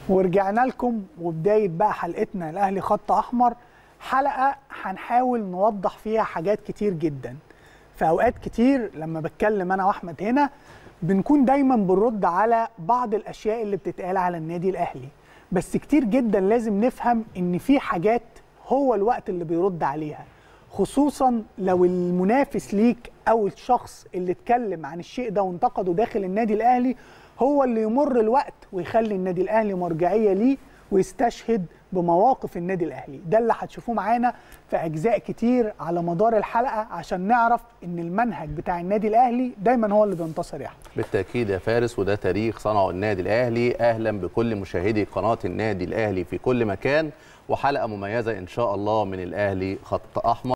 ورجعنا لكم وبدايه بقى حلقتنا الاهلي خط احمر حلقه هنحاول نوضح فيها حاجات كتير جدا في اوقات كتير لما بتكلم انا واحمد هنا بنكون دايما بنرد على بعض الاشياء اللي بتتقال على النادي الاهلي بس كتير جدا لازم نفهم ان في حاجات هو الوقت اللي بيرد عليها خصوصا لو المنافس ليك او الشخص اللي اتكلم عن الشيء ده وانتقده داخل النادي الاهلي هو اللي يمر الوقت ويخلي النادي الاهلي مرجعيه ليه ويستشهد بمواقف النادي الاهلي ده اللي هتشوفوه معانا في اجزاء كتير على مدار الحلقه عشان نعرف ان المنهج بتاع النادي الاهلي دايما هو اللي بينتصر يا احمد بالتاكيد يا فارس وده تاريخ صنعه النادي الاهلي اهلا بكل مشاهدي قناه النادي الاهلي في كل مكان وحلقه مميزه ان شاء الله من الاهلي خط احمر